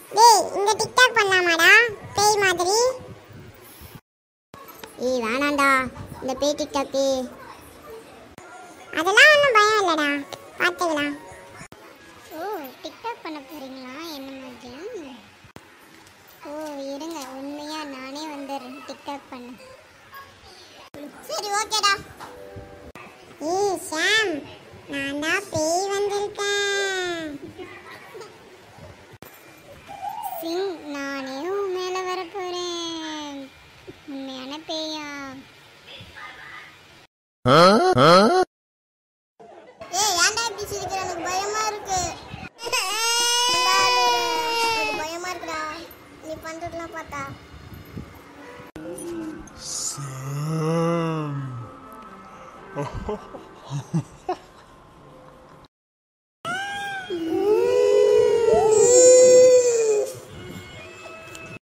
டேய் இங்க டிக்டாக் பண்ணலாமாடா பேய் மாதிரி ஏய் வேணாம்டா இந்த பேய் டிக்டாக்கு அதெல்லாம் ஒன்றும் பயம் இல்லைடா பார்த்துக்கலாம் ஓ டிக்டாக் பண்ண போறீங்களா என்ன மாதிரி ஓ இருங்க உண்மையா நானே வந்துடுறேன் டிக்டாக் பண்ண சரி ஓகேடா ஏய் ஷாம் நான் தான் பேய் வந்திருக்கேன் சிங் நானே உன் மேல வர போறேன் உண்மையான பேயா ஏய் ஏன்டா இப்படி சிரிக்கிற எனக்கு பயமா இருக்கு எனக்கு பயமா இருக்குடா நீ பண்றதெல்லாம் பார்த்தா Sam.